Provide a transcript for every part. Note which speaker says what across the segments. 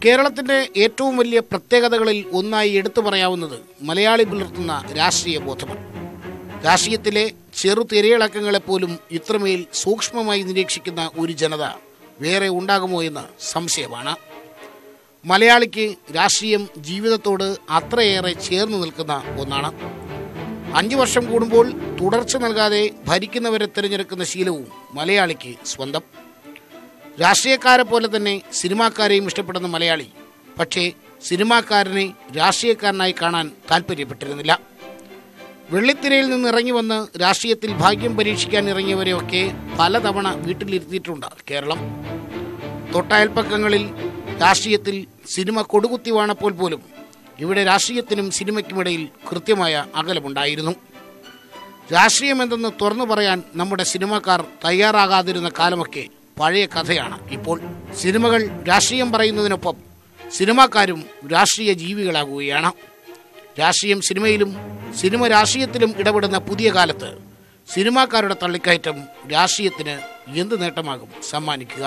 Speaker 1: കേരളത്തിന്റെ ഏറ്റവും വലിയ പ്രത്യേകതകളിൽ ഒന്നായി എടുത്തു പറയാവുന്നത് മലയാളി പുലർത്തുന്ന രാഷ്ട്രീയ ബോധമാണ് രാഷ്ട്രീയത്തിലെ ചെറു തിരയിളക്കങ്ങളെപ്പോലും ഇത്രമേൽ സൂക്ഷ്മമായി നിരീക്ഷിക്കുന്ന ഒരു ജനത വേറെ ഉണ്ടാകുമോ എന്ന് സംശയമാണ് മലയാളിക്ക് രാഷ്ട്രീയം ജീവിതത്തോട് അത്രയേറെ ചേർന്ന് നിൽക്കുന്ന ഒന്നാണ് അഞ്ചു വർഷം കൂടുമ്പോൾ തുടർച്ച നൽകാതെ ഭരിക്കുന്നവരെ തിരഞ്ഞെടുക്കുന്ന ശീലവും മലയാളിക്ക് സ്വന്തം രാഷ്ട്രീയക്കാരെ പോലെ തന്നെ സിനിമാക്കാരെയും ഇഷ്ടപ്പെടുന്ന മലയാളി പക്ഷേ സിനിമാക്കാരനെ രാഷ്ട്രീയക്കാരനായി കാണാൻ താല്പര്യപ്പെട്ടിരുന്നില്ല വെള്ളിത്തിരയിൽ നിന്ന് ഇറങ്ങി വന്ന് രാഷ്ട്രീയത്തിൽ ഭാഗ്യം പരീക്ഷിക്കാൻ ഇറങ്ങിയവരെയൊക്കെ പലതവണ വീട്ടിലിരുത്തിയിട്ടുണ്ട് കേരളം തൊട്ടയൽപ്പക്കങ്ങളിൽ രാഷ്ട്രീയത്തിൽ സിനിമ കൊടുകുത്തി വാണപ്പോൾ പോലും ഇവിടെ രാഷ്ട്രീയത്തിനും സിനിമയ്ക്കുമിടയിൽ കൃത്യമായ അകലമുണ്ടായിരുന്നു രാഷ്ട്രീയം എന്തെന്ന് തുറന്നു പറയാൻ നമ്മുടെ സിനിമാക്കാർ തയ്യാറാകാതിരുന്ന കാലമൊക്കെ പഴയ കഥയാണ് ഇപ്പോൾ സിനിമകൾ രാഷ്ട്രീയം പറയുന്നതിനൊപ്പം സിനിമാക്കാരും രാഷ്ട്രീയ ജീവികളാകുകയാണ് രാഷ്ട്രീയം സിനിമയിലും സിനിമ രാഷ്ട്രീയത്തിലും ഇടപെടുന്ന പുതിയ കാലത്ത് സിനിമാക്കാരുടെ തള്ളിക്കയറ്റം രാഷ്ട്രീയത്തിന് എന്ത് നേട്ടമാകും സമ്മാനിക്കുക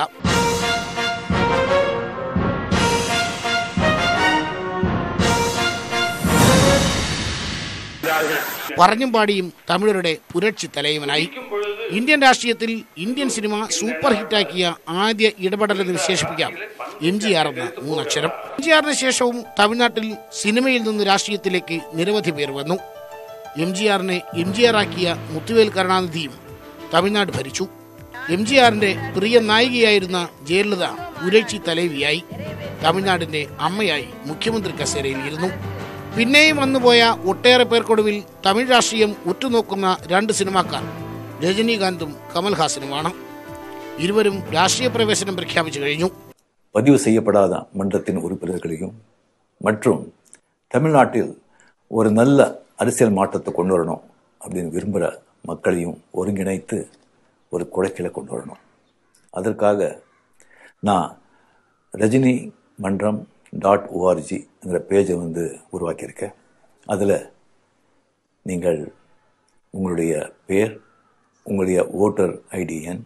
Speaker 1: പറഞ്ഞും പാടിയും തമിഴരുടെ പുരട്சி തലൈവനായി ഇന്ത്യൻ രാഷ്ട്രീയത്തിൽ ഇന്ത്യൻ സിനിമ സൂപ്പർ ഹിറ്റാക്കിയ ആദ്യ ഇടപെടലെന്ന് വിശേഷിപ്പിക്കാം എം ജി ആർ എന്ന മൂന്നക്ഷരം എം ജി ആറിന് ശേഷവും തമിഴ്നാട്ടിൽ സിനിമയിൽ നിന്ന് രാഷ്ട്രീയത്തിലേക്ക് നിരവധി പേർ വന്നു എം ജി ആറിനെ എം ജി ആർ ആക്കിയ മുത്തുവേൽ കരുണാനിധിയും തമിഴ്നാട് ഭരിച്ചു എം ജി ആറിന്റെ പ്രിയ നായികയായിരുന്ന ജയലളിത പുരട്சி തലൈവിയായി തമിഴ്നാടിന്റെ അമ്മയായി മുഖ്യമന്ത്രി കസേരയിൽ ഇരുന്നു പിന്നെയും വന്നുപോയ ഒട്ടേറെ പേർക്കൊടുവിൽ തമിഴ് രാഷ്ട്രീയം ഉറ്റുനോക്കുന്ന രണ്ട് സിനിമാക്കാർ രജനീകാന്തും കമൽഹാസനുമാണ് ഇരുവരും രാഷ്ട്രീയ പ്രവേശനം പ്രഖ്യാപിച്ചു കഴിഞ്ഞു
Speaker 2: பதிவு செய்யப்படாத மன்றத்தின் உறுப்பினர்களையும் மற்றும் தமிழ்நாட்டில் ஒரு நல்ல அரசியல் மாற்றத்தை கொண்டு வரணும் அப்படின்னு விரும்புகிற மக்களையும் ஒருங்கிணைத்து ஒரு குடைக்கலை கொண்டு வரணும் அதற்காக நான் ரஜினி மன்றம் டாட் ஓஆர்ஜிங்கிற பேஜை வந்து உருவாக்கியிருக்கேன் அதில் நீங்கள் உங்களுடைய பேர் உங்களுடைய ஓட்டர் ஐடி எண்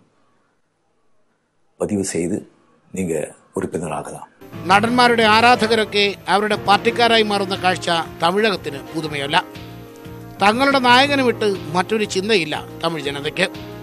Speaker 2: பதிவு செய்து நீங்கள் ഉറുപ്പിനറാകலாம்
Speaker 1: നടന്മാരുടെ ആരാധകരൊക്കെ അവരുടെ പാർട്ടിക്കാരായി മാറുന്ന കാഴ്ച തമിഴകത്തിന് പുതുമയല്ല തങ്ങളുടെ നായകനെ വിട്ട് മറ്റൊരു ചിന്തയില്ല തമിഴ് ജനതയ്ക്ക്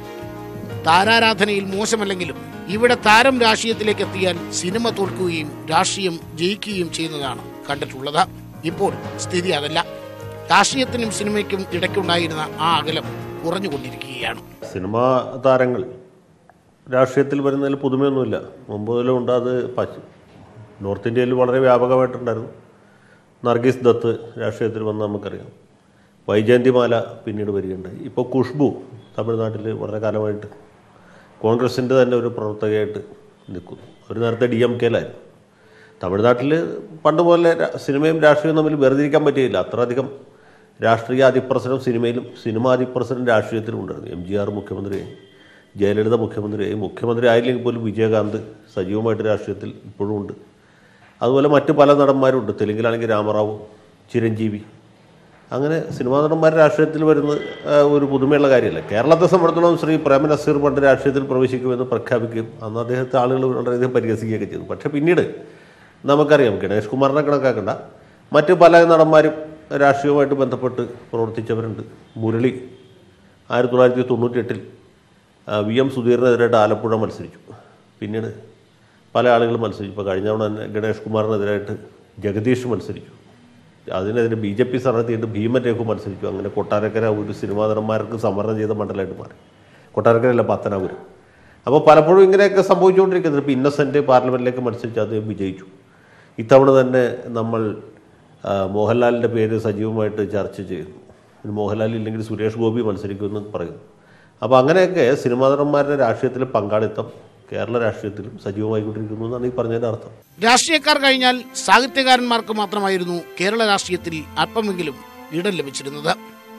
Speaker 1: താരാരാധനയിൽ മോശമല്ലെങ്കിലും ഇവിടെ താരം രാഷ്ട്രീയത്തിലേക്ക് എത്തിയാൽ സിനിമ തോൽക്കുകയും രാഷ്ട്രീയം ജയിക്കുകയും ചെയ്യുന്നതാണ് കണ്ടിട്ടുള്ളത് ഇപ്പോൾ സ്ഥിതി അതല്ല രാഷ്ട്രീയത്തിനും സിനിമയ്ക്കും ഇടയ്ക്കുണ്ടായിരുന്ന ആ അകലം കുറഞ്ഞുകൊണ്ടിരിക്കുകയാണ്
Speaker 3: സിനിമാ താരങ്ങൾ രാഷ്ട്രീയത്തിൽ വരുന്നതിൽ പുതുമയൊന്നുമില്ല മുമ്പ് മുതലും ഉണ്ട് അത് പശ്ചി നോർത്ത് ഇന്ത്യയിൽ വളരെ വ്യാപകമായിട്ടുണ്ടായിരുന്നു നർഗീസ് ദത്ത് രാഷ്ട്രീയത്തിൽ വന്ന് നമുക്കറിയാം വൈജയന്തിമാല പിന്നീട് വരികയുണ്ടായി ഇപ്പോൾ ഖുഷ്ബു തമിഴ്നാട്ടിൽ വളരെ കാലമായിട്ട് കോൺഗ്രസിൻ്റെ തന്നെ ഒരു പ്രവർത്തകയായിട്ട് നിൽക്കുന്നു ഒരു നേരത്തെ ഡി എം കെയിലായിരുന്നു തമിഴ്നാട്ടിൽ പണ്ട് പോലെ രാ- സിനിമയും രാഷ്ട്രീയവും തമ്മിൽ വേർതിരിക്കാൻ പറ്റിയില്ല അത്രയധികം രാഷ്ട്രീയ അതിപ്രസരം സിനിമയിലും സിനിമ അതിപ്രസരം രാഷ്ട്രീയത്തിലും ഉണ്ടായിരുന്നു എം ജി ആർ മുഖ്യമന്ത്രിയായി ജയലളിത മുഖ്യമന്ത്രിയായി മുഖ്യമന്ത്രി ആയില്ലെങ്കിൽ പോലും വിജയകാന്ത് സജീവമായിട്ട് രാഷ്ട്രീയത്തിൽ ഇപ്പോഴും ഉണ്ട് അതുപോലെ മറ്റ് പല നടന്മാരുണ്ട് തെലുങ്കിലാണെങ്കിൽ രാമറാവു ചിരഞ്ജീവി അങ്ങനെ സിനിമാ നടന്മാർ രാഷ്ട്രീയത്തിൽ വരുന്നത് ആ, ഒരു പുതുമയുള്ള കാര്യമല്ല കേരളത്തെ സംബന്ധിച്ചിടത്തോളം ശ്രീ പ്രേമ നസീർ പണ്ട് രാഷ്ട്രീയത്തിൽ പ്രവേശിക്കുമെന്ന് പ്രഖ്യാപിക്കുകയും അന്ന് അദ്ദേഹത്തെ ആളുകൾ വളരെയധികം പരിഹസിക്കുകയൊക്കെ ചെയ്തു പക്ഷേ പിന്നീട് നമുക്കറിയാം ഗണേഷ് കുമാറിനെ കണക്കാക്കണ്ട മറ്റ് പല നടന്മാരും രാഷ്ട്രീയവുമായിട്ട് ബന്ധപ്പെട്ട് പ്രവർത്തിച്ചവരുണ്ട് മുരളി ആയിരത്തി തൊള്ളായിരത്തി തൊണ്ണൂറ്റിയെട്ടിൽ വി എം സുധീറിനെതിരായിട്ട് ആലപ്പുഴ മത്സരിച്ചു പിന്നീട് പല ആളുകളും മത്സരിച്ചു ഇപ്പോൾ കഴിഞ്ഞ തവണ തന്നെ ഗണേഷ് കുമാറിനെതിരായിട്ട് ജഗദീഷ് മത്സരിച്ചു അതിനെതിരെ ബി ജെ പി സ്ഥാനാർത്ഥിയായിട്ട് ഭീമൻ രഘു മത്സരിച്ചു അങ്ങനെ കൊട്ടാരക്കര ഒരു സിനിമാ നടന്മാർക്ക് സംവരണം ചെയ്ത മണ്ഡലമായിട്ട് മാറി കൊട്ടാരക്കരയല്ല പത്തനാപുരം അപ്പോൾ പലപ്പോഴും ഇങ്ങനെയൊക്കെ സംഭവിച്ചുകൊണ്ടിരിക്കുന്നത് ഇപ്പോൾ ഇന്നസെൻറ്റ് പാർലമെൻറ്റിലേക്ക് മത്സരിച്ച് അദ്ദേഹം വിജയിച്ചു ഇത്തവണ തന്നെ നമ്മൾ ആ, മോഹൻലാലിൻ്റെ പേര് സജീവമായിട്ട് ചർച്ച ചെയ്യുന്നു ഇനി മോഹൻലാൽ ഇല്ലെങ്കിൽ സുരേഷ് ഗോപി മത്സരിക്കുമെന്ന് പറയുന്നു അപ്പോൾ അങ്ങനെയൊക്കെ സിനിമാ നടന്മാരുടെ രാഷ്ട്രീയത്തിലെ പങ്കാളിത്തം കേരള രാഷ്ട്രീയത്തിലും സജീവമായിക്കൊണ്ടിരിക്കുന്നു എന്നാണ് ഈ പറഞ്ഞതിൻ്റെ അർത്ഥം
Speaker 1: രാഷ്ട്രീയക്കാർ കഴിഞ്ഞാൽ സാഹിത്യകാരന്മാർക്ക് മാത്രമായിരുന്നു കേരള രാഷ്ട്രീയത്തിൽ അല്പമെങ്കിലും ഇടം ലഭിച്ചിരുന്നത്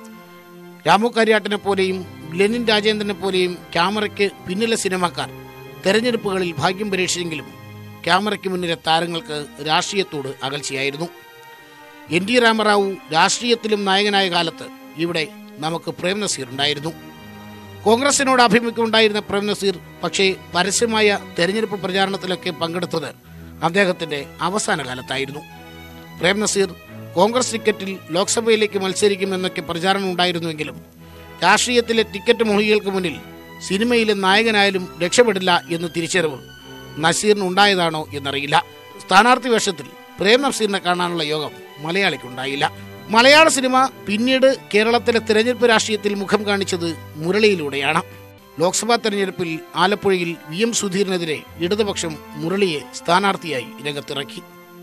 Speaker 1: രാമു കാര്യാട്ടിനെ പോലെയും ലെനിൻ രാജേന്ദ്രനെ പോലെയും ക്യാമറയ്ക്ക് പിന്നിലെ സിനിമാക്കാർ തെരഞ്ഞെടുപ്പുകളിൽ ഭാഗ്യം പരീക്ഷിച്ചെങ്കിലും ക്യാമറയ്ക്ക് മുന്നിലെ താരങ്ങൾക്ക് രാഷ്ട്രീയത്തോട് അകൽച്ചയായിരുന്നു എൻ ടി രാമറാവു രാഷ്ട്രീയത്തിലും നായകനായ കാലത്ത് ഇവിടെ നമുക്ക് പ്രേം നസീർ ഉണ്ടായിരുന്നു കോൺഗ്രസിനോട് ആഭിമുഖ്യം ഉണ്ടായിരുന്ന പ്രേം നസീർ പക്ഷേ പരസ്യമായ തെരഞ്ഞെടുപ്പ് പ്രചാരണത്തിലൊക്കെ പങ്കെടുത്തത് അദ്ദേഹത്തിന്റെ അവസാന കാലത്തായിരുന്നു പ്രേം നസീർ കോൺഗ്രസ് ടിക്കറ്റിൽ ലോക്സഭയിലേക്ക് മത്സരിക്കുമെന്നൊക്കെ പ്രചാരണം ഉണ്ടായിരുന്നുവെങ്കിലും രാഷ്ട്രീയത്തിലെ ടിക്കറ്റ് മോഹികൾക്ക് മുന്നിൽ സിനിമയിലെ നായകനായാലും രക്ഷപ്പെടില്ല എന്ന് തിരിച്ചറിവ് നസീറിന് ഉണ്ടായതാണോ എന്നറിയില്ല സ്ഥാനാർത്ഥി വേഷത്തിൽ പ്രേം നസീറിനെ കാണാനുള്ള യോഗം മലയാളിക്കുണ്ടായില്ല മലയാള സിനിമ പിന്നീട് കേരളത്തിലെ തെരഞ്ഞെടുപ്പ് രാഷ്ട്രീയത്തിൽ മുഖം കാണിച്ചത് മുരളിയിലൂടെയാണ് ലോക്സഭാ തെരഞ്ഞെടുപ്പിൽ ആലപ്പുഴയിൽ വി എം സുധീറിനെതിരെ ഇടതുപക്ഷം മുരളിയെ സ്ഥാനാർത്ഥിയായി രംഗത്തിറക്കി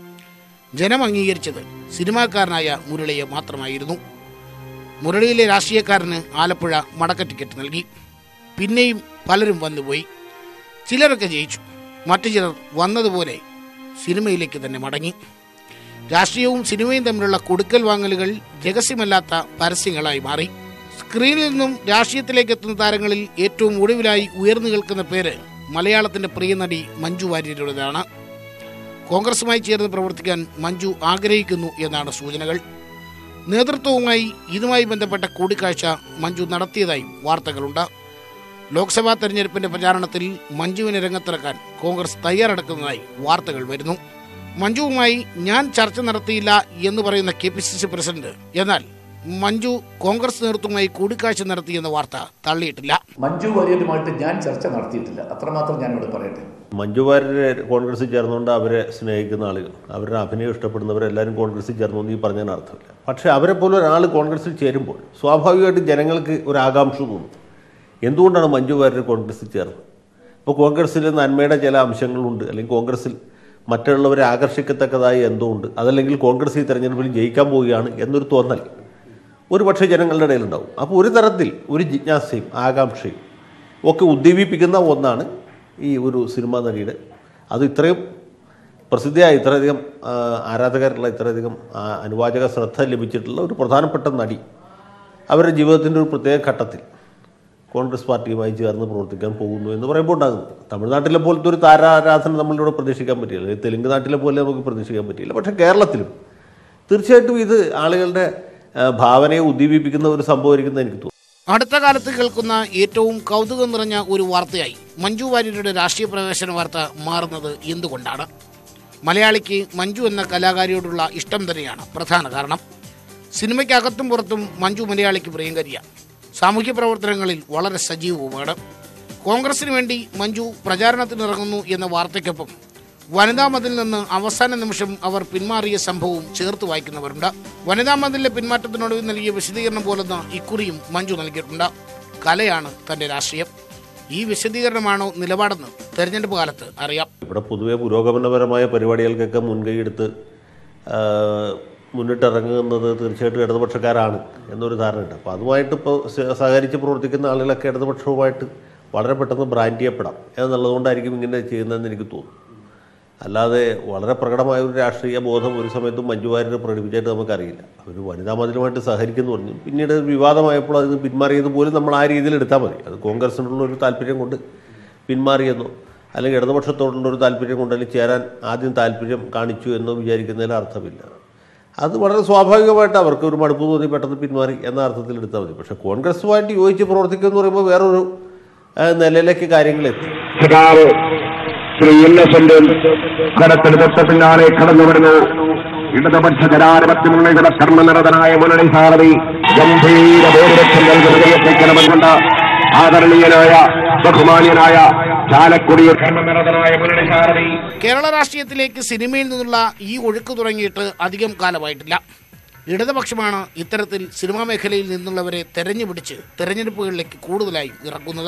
Speaker 1: ജനം അംഗീകരിച്ചത് സിനിമാക്കാരനായ മുരളിയെ മാത്രമായിരുന്നു മുരളിയിലെ രാഷ്ട്രീയക്കാരന് ആലപ്പുഴ മടക്ക ടിക്കറ്റ് നൽകി പിന്നെയും പലരും വന്നുപോയി ചിലരൊക്കെ ജയിച്ചു മറ്റു ചിലർ വന്നതുപോലെ സിനിമയിലേക്ക് തന്നെ മടങ്ങി രാഷ്ട്രീയവും സിനിമയും തമ്മിലുള്ള കൊടുക്കൽ വാങ്ങലുകൾ രഹസ്യമല്ലാത്ത പരസ്യങ്ങളായി മാറി സ്ക്രീനിൽ നിന്നും രാഷ്ട്രീയത്തിലേക്ക് എത്തുന്ന താരങ്ങളിൽ ഏറ്റവും ഒടുവിലായി ഉയർന്നു കേൾക്കുന്ന പേര് മലയാളത്തിന്റെ പ്രിയ നടി മഞ്ജു വാര്യരുടേതാണ് കോൺഗ്രസുമായി ചേർന്ന് പ്രവർത്തിക്കാൻ മഞ്ജു ആഗ്രഹിക്കുന്നു എന്നാണ് സൂചനകൾ നേതൃത്വവുമായി ഇതുമായി ബന്ധപ്പെട്ട കൂടിക്കാഴ്ച മഞ്ജു നടത്തിയതായും വാർത്തകളുണ്ട് ലോക്സഭാ തെരഞ്ഞെടുപ്പിന്റെ പ്രചാരണത്തിൽ മഞ്ജുവിനെ രംഗത്തിറക്കാൻ കോൺഗ്രസ് തയ്യാറെടുക്കുന്നതായി വാർത്തകൾ വരുന്നു മഞ്ജുവുമായി ഞാൻ ചർച്ച നടത്തിയില്ല എന്ന് പറയുന്ന K P C C president എന്നാൽ മഞ്ജു കോൺഗ്രസ് നേതൃത്വവുമായി കൂടിക്കാഴ്ച നടത്തിയെന്ന വാർത്ത തള്ളിയിട്ടില്ല
Speaker 4: മഞ്ജു വാര്യരുമായിട്ട് ഞാൻ ചർച്ച നടത്തിയിട്ടില്ല അത്രമാത്രം ഞാനിവിടെ പറയട്ടെ
Speaker 3: മഞ്ജു വാര്യരെ കോൺഗ്രസിൽ ചേർന്നുകൊണ്ട് അവരെ സ്നേഹിക്കുന്ന ആളുകൾ അവരുടെ അഭിനയം ഇഷ്ടപ്പെടുന്നവരെല്ലാവരും കോൺഗ്രസിൽ ചേർന്നു എന്ന് ഈ പറഞ്ഞതിന് അർത്ഥമില്ല പക്ഷേ അവരെ പോലെ ഒരാൾ കോൺഗ്രസിൽ ചേരുമ്പോൾ സ്വാഭാവികമായിട്ടും ജനങ്ങൾക്ക് ഒരു ആകാംക്ഷ തോന്നും എന്തുകൊണ്ടാണ് മഞ്ജു വാര്യർ കോൺഗ്രസിൽ ചേർന്നത് ഇപ്പോൾ കോൺഗ്രസ്സിൽ നന്മയുടെ ചില അംശങ്ങളുണ്ട് അല്ലെങ്കിൽ കോൺഗ്രസ്സിൽ മറ്റുള്ളവരെ ആകർഷിക്കത്തക്കതായി എന്തോ ഉണ്ട് അതല്ലെങ്കിൽ കോൺഗ്രസ് ഈ തെരഞ്ഞെടുപ്പിൽ ജയിക്കാൻ പോവുകയാണ് എന്നൊരു തോന്നൽ ഒരു പക്ഷേ ജനങ്ങളുടെ ഇടയിലുണ്ടാവും അപ്പോൾ ഒരു തരത്തിൽ ഒരു ജിജ്ഞാസയും ആകാംക്ഷയും ഒക്കെ ഉദ്ദീപിപ്പിക്കുന്ന ഒന്നാണ് ഈ ഒരു സിനിമാ നടിയുടെ അത് ഇത്രയും പ്രസിദ്ധിയായ ഇത്രയധികം ആ, ആരാധകരുള്ള ഇത്രയധികം ആ, അനുവാചക ശ്രദ്ധ ലഭിച്ചിട്ടുള്ള ഒരു പ്രധാനപ്പെട്ട നടി അവരുടെ ജീവിതത്തിൻ്റെ ഒരു പ്രത്യേക ഘട്ടത്തിൽ കോൺഗ്രസ് പാർട്ടിയുമായി ചേർന്ന് പ്രവർത്തിക്കാൻ പോകുന്നു എന്ന് പറയുമ്പോൾ ഉണ്ടാകുന്നത് തമിഴ്നാട്ടിലെ പോലത്തെ ഒരു താരാരാധന നമ്മളിവിടെ പ്രതീക്ഷിക്കാൻ പറ്റില്ല അല്ലെങ്കിൽ തെലുങ്ക് നാട്ടിലെ പോലെ നമുക്ക് പ്രതീക്ഷിക്കാൻ പറ്റില്ല പക്ഷേ കേരളത്തിലും തീർച്ചയായിട്ടും ഇത് ആളുകളുടെ ആ, ഭാവനയെ ഉദ്ദീപിപ്പിക്കുന്ന ഒരു സംഭവമായിരിക്കും എനിക്ക് തോന്നുന്നു
Speaker 1: അടുത്ത കാലത്ത് കേൾക്കുന്ന ഏറ്റവും കൗതുകം നിറഞ്ഞ ഒരു വാർത്തയായി മഞ്ജു വാര്യരുടെ രാഷ്ട്രീയ പ്രവേശന വാർത്ത മാറുന്നത് എന്തുകൊണ്ടാണ് മലയാളിക്ക് മഞ്ജു എന്ന കലാകാരിയോടുള്ള ഇഷ്ടം തന്നെയാണ് പ്രധാന കാരണം സിനിമയ്ക്കകത്തും പുറത്തും മഞ്ജു മലയാളിക്ക് പ്രിയങ്കരിയാണ് സാമൂഹ്യ പ്രവർത്തനങ്ങളിൽ വളരെ സജീവവുമാണ് കോൺഗ്രസിന് വേണ്ടി മഞ്ജു പ്രചാരണത്തിനിറങ്ങുന്നു എന്ന വാർത്തയ്ക്കൊപ്പം വനിതാ മതിൽ നിന്ന് അവസാന നിമിഷം അവർ പിന്മാറിയ സംഭവവും ചേർത്ത് വായിക്കുന്നവരുണ്ട് വനിതാ മതിലിലെ പിന്മാറ്റത്തിനൊടുവിൽ നൽകിയ വിശദീകരണം പോലൊന്ന് ഇക്കുറിയും മഞ്ജു നൽകിയിട്ടുണ്ട് കലയാണ് തന്റെ രാഷ്ട്രീയം ഈ വിശദീകരണമാണോ നിലപാടെന്ന് തെരഞ്ഞെടുപ്പ് കാലത്ത് അറിയാം
Speaker 3: ഇവിടെ പൊതുവെ പുരോഗമനപരമായ പരിപാടികൾക്കൊക്കെ മുൻകൈയെടുത്ത് ആ, മുന്നിട്ടിറങ്ങുന്നത് തീർച്ചയായിട്ടും ഇടതുപക്ഷക്കാരാണ് എന്നൊരു ധാരണയുണ്ട് അപ്പോൾ അതുമായിട്ട് ഇപ്പോൾ സ- സഹകരിച്ച് പ്രവർത്തിക്കുന്ന ആളുകളൊക്കെ ഇടതുപക്ഷവുമായിട്ട് വളരെ പെട്ടെന്ന് ബ്രാൻഡ് ചെയ്യപ്പെടാം എന്നുള്ളതുകൊണ്ടായിരിക്കും ഇങ്ങനെ ചെയ്യുന്നതെന്ന് എനിക്ക് തോന്നുന്നു അല്ലാതെ വളരെ പ്രകടമായ ഒരു രാഷ്ട്രീയ ബോധം ഒരു സമയത്തും മഞ്ജു വാര്യർ പ്രകടിപ്പിച്ചായിട്ട് നമുക്കറിയില്ല അവർ വനിതാ മതിലുമായിട്ട് സഹകരിക്കുന്നു പറഞ്ഞു പിന്നീട് അത് വിവാദമായപ്പോൾ അതിന് പിന്മാറിയത് പോലും നമ്മൾ ആ രീതിയിൽ എടുത്താൽ മതി അത് കോൺഗ്രസിനുള്ള ഒരു താല്പര്യം കൊണ്ട് പിന്മാറിയെന്നോ അല്ലെങ്കിൽ ഇടതുപക്ഷത്തോടുള്ള ഒരു താല്പര്യം കൊണ്ട് അല്ലെങ്കിൽ ചേരാൻ ആദ്യം താല്പര്യം കാണിച്ചു എന്നോ വിചാരിക്കുന്നതിൽ അർത്ഥമില്ല അത് വളരെ സ്വാഭാവികമായിട്ട് അവർക്ക് ഒരു മടുപ്പ് തോന്നി പെട്ടെന്ന് പിന്മാറി എന്ന അർത്ഥത്തിൽ എടുത്താൽ മതി പക്ഷേ കോൺഗ്രസുമായിട്ട് യോജിച്ച് പ്രവർത്തിക്കുക എന്ന് പറയുമ്പോൾ വേറൊരു ആ, നിലയിലേക്ക് കാര്യങ്ങൾ എത്തി
Speaker 5: സഖാവ് ശ്രീ ഇന്നസെന്റ് കടത്തിന് തൊട്ട് പിന്നാലെ കടന്നു വരുന്നു ഇടതുപക്ഷ ജനാധിപത്യമുള്ള കർമ്മനിരതനായ മുന്നണി സാരഥി ഗംഭീര ഭൂരിപക്ഷം നൽകുന്ന വിജയത്തിക്കണമെന്നുണ്ട് ആദരണീയനായ ബഹുമാന്യനായ ചാലക്കുടി കർമ്മനിരതനായ മുന്നണി സാരഥി
Speaker 1: കേരള രാഷ്ട്രീയത്തിലേക്ക് സിനിമയിൽ നിന്നുള്ള ഈ ഒഴുക്ക് തുടങ്ങിയിട്ട് അധികം കാലമായിട്ടില്ല ഇടതുപക്ഷമാണ് ഇത്തരത്തിൽ സിനിമാ മേഖലയിൽ നിന്നുള്ളവരെ തെരഞ്ഞുപിടിച്ച് തെരഞ്ഞെടുപ്പുകളിലേക്ക് കൂടുതലായും ഇറക്കുന്നത്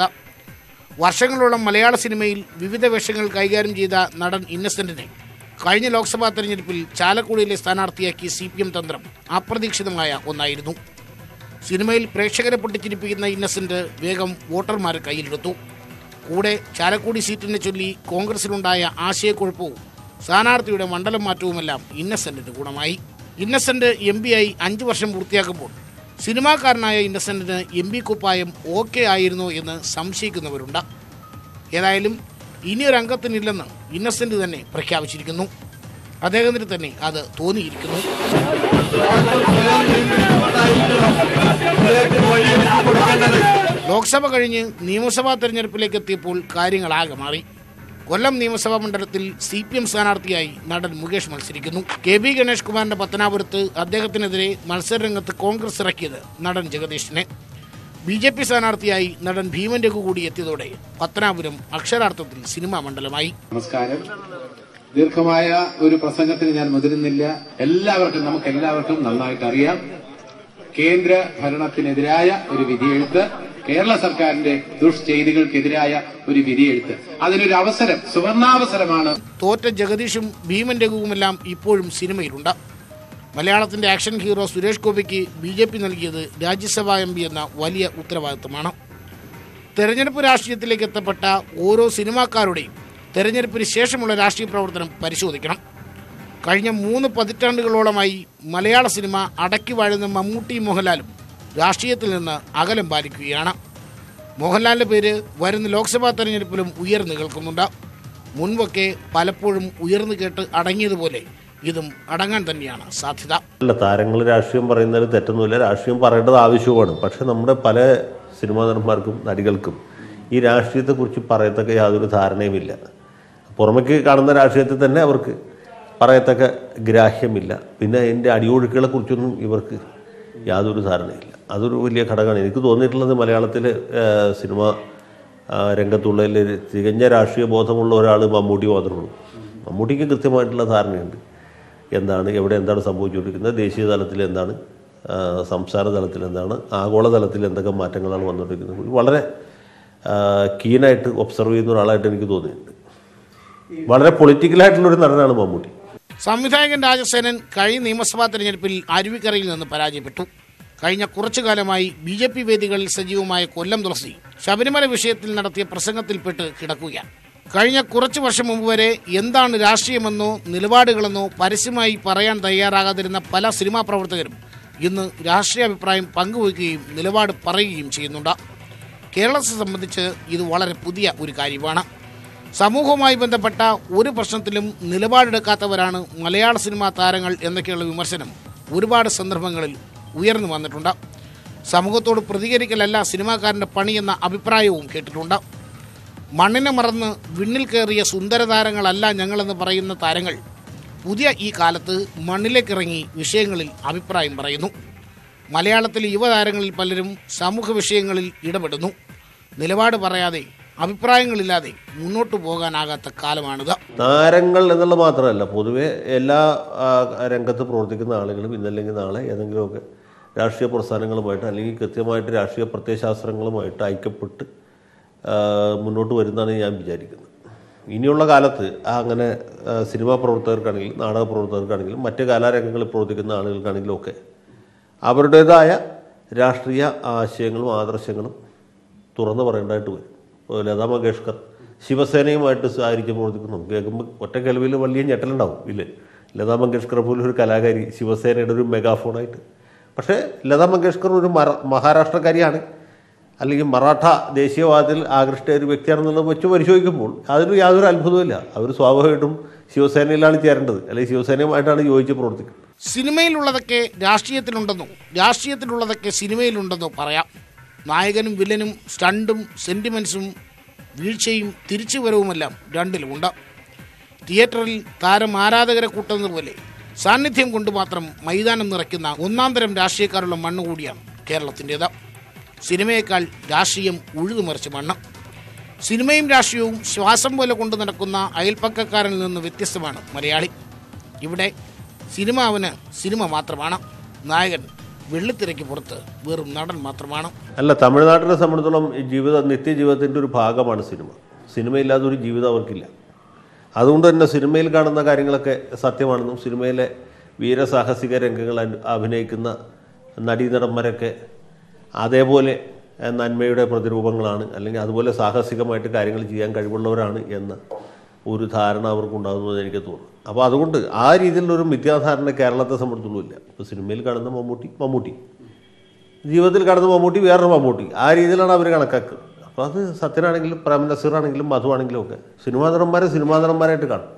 Speaker 1: വർഷങ്ങളോളം മലയാള സിനിമയിൽ വിവിധ വേഷങ്ങൾ കൈകാര്യം ചെയ്ത നടൻ ഇന്നസെന്റിനെ കഴിഞ്ഞ ലോക്സഭാ തെരഞ്ഞെടുപ്പിൽ ചാലക്കുടിയിലെ സ്ഥാനാർത്ഥിയാക്കി സി പി എം തന്ത്രം അപ്രതീക്ഷിതമായ ഒന്നായിരുന്നു സിനിമയിൽ പ്രേക്ഷകരെ പൊട്ടിച്ചിരിപ്പിക്കുന്ന ഇന്നസെന്റ് വേഗം വോട്ടർമാരെ കയ്യിലെടുത്തു കൂടെ ചാലക്കുടി സീറ്റിനെ ചൊല്ലി കോൺഗ്രസിലുണ്ടായ ആശയക്കുഴപ്പവും സ്ഥാനാർത്ഥിയുടെ മണ്ഡലം മാറ്റവുമെല്ലാം ഇന്നസെന്റിന് ഗുണമായി ഇന്നസെന്റ് എം ആയി അഞ്ചു വർഷം പൂർത്തിയാക്കുമ്പോൾ സിനിമാക്കാരനായ ഇന്നസെന്റിന് എം പി കുപ്പായം ഓക്കെ ആയിരുന്നോ എന്ന് സംശയിക്കുന്നവരുണ്ട് ഏതായാലും ഇനിയൊരു അംഗത്തിനില്ലെന്ന് ഇന്നസെന്റ് തന്നെ പ്രഖ്യാപിച്ചിരിക്കുന്നു അദ്ദേഹത്തിന് തന്നെ അത് തോന്നിയിരിക്കുന്നു ലോക്സഭ കഴിഞ്ഞ് നിയമസഭാ തെരഞ്ഞെടുപ്പിലേക്ക് എത്തിയപ്പോൾ കാര്യങ്ങളാകെ മാറി കൊല്ലം നിയമസഭാ മണ്ഡലത്തിൽ സി പി എം സ്ഥാനാർത്ഥിയായി നടൻ മുകേഷ് മത്സരിക്കുന്നു കെ ബി ഗണേഷ് കുമാറിന്റെ പത്തനാപുരത്ത് അദ്ദേഹത്തിനെതിരെ മത്സരരംഗത്ത് കോൺഗ്രസ് ഇറക്കിയത് നടൻ ജഗദീഷിനെ ബി ജെ പി സ്ഥാനാർത്ഥിയായി നടൻ ഭീമൻ രഘു കൂടി എത്തിയതോടെ പത്തനാപുരം അക്ഷരാർത്ഥത്തിൽ സിനിമാ മണ്ഡലമായി
Speaker 6: നമസ്കാരം ദീർഘമായ ഒരു പ്രസംഗത്തിന് ഞാൻ മുതിരുന്നില്ല എല്ലാവർക്കും നമുക്ക് എല്ലാവർക്കും നന്നായിട്ട് അറിയാം കേന്ദ്ര ഭരണത്തിനെതിരായ ഒരു വിധിയെഴുത്ത് കേരള സർക്കാരിന്റെ ദുഷ്ചെയ്തികൾക്കെതിരായ ഒരു വിധിയെഴുത്ത് അതിനൊരു അവസരം സുവർണാവസരമാണ്
Speaker 1: തോറ്റ ജഗദീഷും ഭീമൻ രഘുവുമെല്ലാം ഇപ്പോഴും സിനിമയിലുണ്ട് മലയാളത്തിന്റെ ആക്ഷൻ ഹീറോ സുരേഷ് ഗോപിക്ക് ബി ജെ പി നൽകിയത് രാജ്യസഭാ എം പി എന്ന വലിയ ഉത്തരവാദിത്തമാണ് തെരഞ്ഞെടുപ്പ് രാഷ്ട്രീയത്തിലേക്ക് എത്തപ്പെട്ട ഓരോ സിനിമാക്കാരുടെയും തെരഞ്ഞെടുപ്പിന് ശേഷമുള്ള രാഷ്ട്രീയ പ്രവർത്തനം പരിശോധിക്കണം കഴിഞ്ഞ മൂന്ന് പതിറ്റാണ്ടുകളോളമായി മലയാള സിനിമ അടക്കി വാഴുന്ന മമ്മൂട്ടി മോഹൻലാലും രാഷ്ട്രീയത്തിൽ നിന്ന് അകലം പാലിക്കുകയാണ് മോഹൻലാലിന്റെ പേര് വരുന്ന ലോക്സഭാ തെരഞ്ഞെടുപ്പിലും ഉയർന്നു കേൾക്കുന്നുണ്ട് മുൻപൊക്കെ പലപ്പോഴും ഉയർന്നു കേട്ട് അടങ്ങിയതുപോലെ ഇതും അടങ്ങാൻ തന്നെയാണ് സാധ്യത
Speaker 3: അല്ല താരങ്ങൾ രാഷ്ട്രീയം പറയുന്നതിൽ തെറ്റൊന്നുമില്ല രാഷ്ട്രീയം പറയേണ്ടത് ആവശ്യവുമാണ് പക്ഷെ നമ്മുടെ പല സിനിമാ നടന്മാർക്കും നടികൾക്കും ഈ രാഷ്ട്രീയത്തെക്കുറിച്ച് പറയത്തക്ക യാതൊരു ധാരണയുമില്ല പുറമേക്ക് കാണുന്ന രാഷ്ട്രീയത്തിൽ തന്നെ അവർക്ക് പറയത്തക്ക ഗ്രാഹ്യമില്ല പിന്നെ അതിൻ്റെ അടിയൊഴുക്കുകളെ കുറിച്ചൊന്നും ഇവർക്ക് യാതൊരു ധാരണയില്ല അതൊരു വലിയ ഘടകമാണ് എനിക്ക് തോന്നിയിട്ടുള്ളത് മലയാളത്തിലെ ഏഹ്, സിനിമ ആ, രംഗത്തുള്ളതിൽ ഒരു തികഞ്ഞ രാഷ്ട്രീയ ബോധമുള്ള ഒരാൾ മമ്മൂട്ടി മാത്രമേ ഉള്ളൂ മമ്മൂട്ടിക്ക് കൃത്യമായിട്ടുള്ള ധാരണയുണ്ട് എന്താണ് എവിടെ എന്താണ് സംഭവിച്ചുകൊണ്ടിരിക്കുന്നത് ദേശീയ തലത്തിൽ എന്താണ് ആ, സംസ്ഥാന തലത്തിൽ എന്താണ് ആഗോള തലത്തിൽ എന്തൊക്കെ മാറ്റങ്ങളാണ് വന്നുകൊണ്ടിരിക്കുന്നത് വളരെ ആ, കീനായിട്ട് ഒബ്സർവ് ചെയ്യുന്ന ഒരാളായിട്ട് എനിക്ക് തോന്നിയിട്ടുണ്ട് വളരെ പൊളിറ്റിക്കലായിട്ടുള്ളൊരു നടനാണ് മമ്മൂട്ടി
Speaker 1: സംവിധായകൻ രാജസേനൻ കഴിഞ്ഞ നിയമസഭാ തെരഞ്ഞെടുപ്പിൽ അരുവിക്കരയിൽ നിന്ന് പരാജയപ്പെട്ടു കഴിഞ്ഞ കുറച്ചു കാലമായി ബി ജെ പി വേദികളിൽ സജീവമായ കൊല്ലം തുളസി ശബരിമല വിഷയത്തിൽ നടത്തിയ പ്രസംഗത്തിൽപ്പെട്ട് കിടക്കുകയാണ് കഴിഞ്ഞ കുറച്ചു വർഷം മുമ്പ് വരെ എന്താണ് രാഷ്ട്രീയമെന്നോ നിലപാടുകളെന്നോ പരസ്യമായി പറയാൻ തയ്യാറാകാതിരുന്ന പല സിനിമാ പ്രവർത്തകരും ഇന്ന് രാഷ്ട്രീയ അഭിപ്രായം പങ്കുവയ്ക്കുകയും നിലപാട് പറയുകയും ചെയ്യുന്നുണ്ട് കേരളത്തെ സംബന്ധിച്ച് ഇത് വളരെ പുതിയ ഒരു കാര്യമാണ് സമൂഹവുമായി ബന്ധപ്പെട്ട ഒരു പ്രശ്നത്തിലും നിലപാടെടുക്കാത്തവരാണ് മലയാള സിനിമാ താരങ്ങൾ എന്നൊക്കെയുള്ള വിമർശനം ഒരുപാട് സന്ദർഭങ്ങളിൽ ഉയർന്നു വന്നിട്ടുണ്ട് സമൂഹത്തോട് പ്രതികരിക്കലല്ല സിനിമാക്കാരൻ്റെ പണിയെന്ന അഭിപ്രായവും കേട്ടിട്ടുണ്ട് മണ്ണിനെ മറന്ന് വിണ്ണിൽ കയറിയ സുന്ദര താരങ്ങളല്ല ഞങ്ങളെന്ന് പറയുന്ന താരങ്ങൾ പുതിയ ഈ കാലത്ത് മണ്ണിലേക്കിറങ്ങി വിഷയങ്ങളിൽ അഭിപ്രായം പറയുന്നു മലയാളത്തിലെ യുവതാരങ്ങളിൽ പലരും സമൂഹ വിഷയങ്ങളിൽ ഇടപെടുന്നു നിലപാട് പറയാതെ അഭിപ്രായങ്ങളില്ലാതെ മുന്നോട്ടു പോകാനാകാത്ത കാലമാണിത്
Speaker 3: താരങ്ങൾ എന്നുള്ളത് മാത്രമല്ല പൊതുവെ എല്ലാ ആ, രംഗത്ത് പ്രവർത്തിക്കുന്ന ആളുകളും ഇന്നല്ലെങ്കിൽ നാളെ ഏതെങ്കിലുമൊക്കെ രാഷ്ട്രീയ പ്രസ്ഥാനങ്ങളുമായിട്ട് അല്ലെങ്കിൽ കൃത്യമായിട്ട് രാഷ്ട്രീയ പ്രത്യയശാസ്ത്രങ്ങളുമായിട്ട് ഐക്യപ്പെട്ട് ആ, മുന്നോട്ട് വരുന്നതാണ് ഞാൻ വിചാരിക്കുന്നത് ഇനിയുള്ള കാലത്ത് ആ അങ്ങനെ ആ, സിനിമാ പ്രവർത്തകർക്കാണെങ്കിലും നാടക പ്രവർത്തകർക്കാണെങ്കിലും മറ്റ് കലാരംഗങ്ങളിൽ പ്രവർത്തിക്കുന്ന ആളുകൾക്കാണെങ്കിലും ഒക്കെ അവരുടേതായ രാഷ്ട്രീയ ആശയങ്ങളും ആദർശങ്ങളും തുറന്നു പറയേണ്ടതായിട്ട് വരും ഇപ്പോൾ ലതാ മങ്കേഷ്കർ ശിവസേനയുമായിട്ട് സഹകരിച്ച് പ്രവർത്തിക്കുന്നു കേൾക്കുമ്പോൾ ഒറ്റ കേൾവിയിൽ വലിയ ഞെട്ടലുണ്ടാവും ഇല്ലേ ലതാ മങ്കേഷ്കർ പോലും ഒരു കലാകാരി ശിവസേനയുടെ ഒരു മെഗാഫോണായിട്ട് പക്ഷേ ലതാ മങ്കേഷ്കർ ഒരു മറ മഹാരാഷ്ട്രക്കാരിയാണ് അല്ലെങ്കിൽ മറാഠ ദേശീയവാദത്തിൽ ആകൃഷ്ട ഒരു വ്യക്തിയാണെന്നുള്ളത് വെച്ച് പരിശോധിക്കുമ്പോൾ അതിന് യാതൊരു അത്ഭുതവുമില്ല അവർ സ്വാഭാവികമായിട്ടും ശിവസേനയിലാണ് ചേരേണ്ടത് അല്ലെങ്കിൽ ശിവസേനയുമായിട്ടാണ് യോജിച്ച് പ്രവർത്തിക്കുന്നത്
Speaker 1: സിനിമയിലുള്ളതൊക്കെ രാഷ്ട്രീയത്തിലുണ്ടെന്നോ രാഷ്ട്രീയത്തിലുള്ളതൊക്കെ സിനിമയിലുണ്ടെന്നോ പറയാം നായകനും വില്ലനും സ്റ്റണ്ടും സെന്റിമെന്റ്സും വീഴ്ചയും തിരിച്ചുവരവുമെല്ലാം രണ്ടിലുമുണ്ട് തിയേറ്ററിൽ താരം ആരാധകരെ കൂട്ടുന്നത് പോലെ സാന്നിധ്യം കൊണ്ട് മാത്രം മൈതാനം നിറയ്ക്കുന്ന ഒന്നാം തരം രാഷ്ട്രീയക്കാരുള്ള മണ്ണ് കൂടിയാണ് കേരളത്തിൻ്റേത് സിനിമയേക്കാൾ രാഷ്ട്രീയം ഉഴുതുമറിച്ച മണ്ണ് സിനിമയും രാഷ്ട്രീയവും ശ്വാസം പോലെ കൊണ്ടു നടക്കുന്ന അയൽപ്പക്കക്കാരനിൽ നിന്ന് വ്യത്യസ്തമാണ് മലയാളി ഇവിടെ സിനിമ അവന് സിനിമ മാത്രമാണ് നായകൻ വെള്ളിത്തിരയ്ക്ക് പുറത്ത് വെറും നടൻ മാത്രമാണ്
Speaker 3: അല്ല തമിഴ്നാട്ടിനെ സംബന്ധിച്ചോളം ഈ ജീവിത നിത്യജീവിതത്തിൻ്റെ ഒരു ഭാഗമാണ് സിനിമ സിനിമയില്ലാതെ ഒരു ജീവിതം അവർക്കില്ല അതുകൊണ്ട് തന്നെ സിനിമയിൽ കാണുന്ന കാര്യങ്ങളൊക്കെ സത്യമാണെന്നും സിനിമയിലെ വീരസാഹസിക രംഗങ്ങൾ അഭി- അഭിനയിക്കുന്ന നടീനടന്മാരൊക്കെ അതേപോലെ ഏഹ്, നന്മയുടെ പ്രതിരൂപങ്ങളാണ് അല്ലെങ്കിൽ അതുപോലെ സാഹസികമായിട്ട് കാര്യങ്ങൾ ചെയ്യാൻ കഴിവുള്ളവരാണ് എന്ന ഒരു ധാരണ അവർക്കുണ്ടാകുന്നത് എനിക്ക് തോന്നുന്നു അപ്പോൾ അതുകൊണ്ട് ആ രീതിയിലുള്ളൊരു മിഥ്യാധാരണ കേരളത്തെ സംബന്ധിച്ചുള്ളില്ല ഇപ്പോൾ സിനിമയിൽ കാണുന്ന മമ്മൂട്ടി മമ്മൂട്ടി ജീവിതത്തിൽ കാണുന്ന മമ്മൂട്ടി വേറൊരു മമ്മൂട്ടി ആ രീതിയിലാണ് അവർ കണക്കാക്കുക അപ്പോൾ അത് സത്യനാണെങ്കിലും പ്രേം നസീറാണെങ്കിലും മധു ആണെങ്കിലും ഒക്കെ സിനിമാ നടന്മാരെ സിനിമാ നടന്മാരായിട്ട് കാണും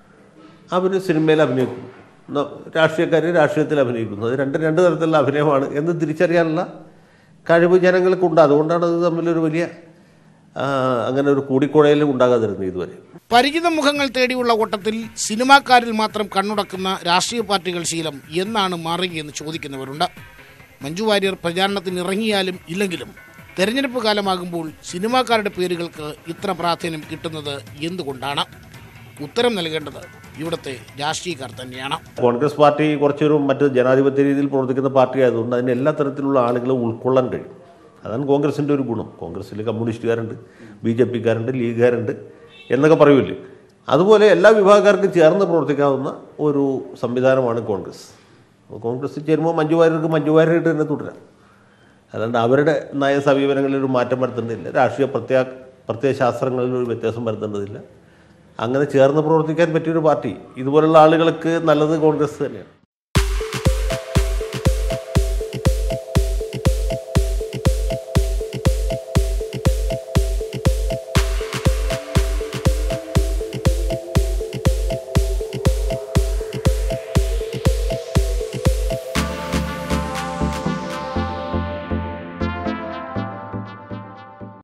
Speaker 3: അവർ സിനിമയിൽ അഭിനയിക്കുന്നു ന- രാഷ്ട്രീയക്കാർ രാഷ്ട്രീയത്തിൽ അഭിനയിക്കുന്നു അത് രണ്ട് രണ്ട് തരത്തിലുള്ള അഭിനയമാണ് എന്ന് തിരിച്ചറിയാനുള്ള കഴിവ് ജനങ്ങൾക്കുണ്ട് അതുകൊണ്ടാണ് അത് തമ്മിലൊരു വലിയ ആ, അങ്ങനെ ഒരു കൂടിക്കുഴയിലും ഉണ്ടാകാതിരുന്നു ഇതുവരെ
Speaker 1: പരിചിത മുഖങ്ങൾ തേടിയുള്ള ഓട്ടത്തിൽ സിനിമാക്കാരിൽ മാത്രം കണ്ണുടക്കുന്ന രാഷ്ട്രീയ പാർട്ടികൾ ശീലം എന്നാണ് മാറുകയെന്ന് ചോദിക്കുന്നവരുണ്ട് മഞ്ജു വാര്യർ പ്രചാരണത്തിന് ഇറങ്ങിയാലും ഇല്ലെങ്കിലും തെരഞ്ഞെടുപ്പ് കാലമാകുമ്പോൾ സിനിമാക്കാരുടെ പേരുകൾക്ക് ഇത്ര പ്രാധാന്യം കിട്ടുന്നത് എന്തുകൊണ്ടാണ് ഉത്തരം നൽകേണ്ടത് ഇവിടുത്തെ രാഷ്ട്രീയക്കാർ തന്നെയാണ്
Speaker 3: കോൺഗ്രസ് പാർട്ടി കുറച്ചൊരു മറ്റ് ജനാധിപത്യ രീതിയിൽ പ്രവർത്തിക്കുന്ന പാർട്ടി ആയതുകൊണ്ട് അതിന് എല്ലാ തരത്തിലുള്ള ആളുകളെ ഉൾക്കൊള്ളാൻ കഴിയും അതാണ് കോൺഗ്രസിൻ്റെ ഒരു ഗുണം കോൺഗ്രസ്സിൽ കമ്മ്യൂണിസ്റ്റുകാരുണ്ട് ബി ജെ പിക്കാരുണ്ട് ലീഗുകാരുണ്ട് എന്നൊക്കെ പറയൂലേ അതുപോലെ എല്ലാ വിഭാഗക്കാർക്കും ചേർന്ന് പ്രവർത്തിക്കാവുന്ന ഒരു സംവിധാനമാണ് കോൺഗ്രസ് അപ്പോൾ കോൺഗ്രസ് ചേരുമ്പോൾ മഞ്ജു വാര്യർക്ക് മഞ്ജു വാര്യരായിട്ട് തന്നെ തുടരാം അല്ലാണ്ട് അവരുടെ നയ സമീപനങ്ങളിൽ ഒരു മാറ്റം വരുത്തേണ്ടതില്ല രാഷ്ട്രീയ പ്രത്യാ പ്രത്യയശാസ്ത്രങ്ങളിൽ ഒരു വ്യത്യാസം വരുത്തേണ്ടതില്ല അങ്ങനെ ചേർന്ന് പ്രവർത്തിക്കാൻ പറ്റിയൊരു പാർട്ടി ഇതുപോലുള്ള ആളുകൾക്ക് നല്ലത് കോൺഗ്രസ് തന്നെയാണ്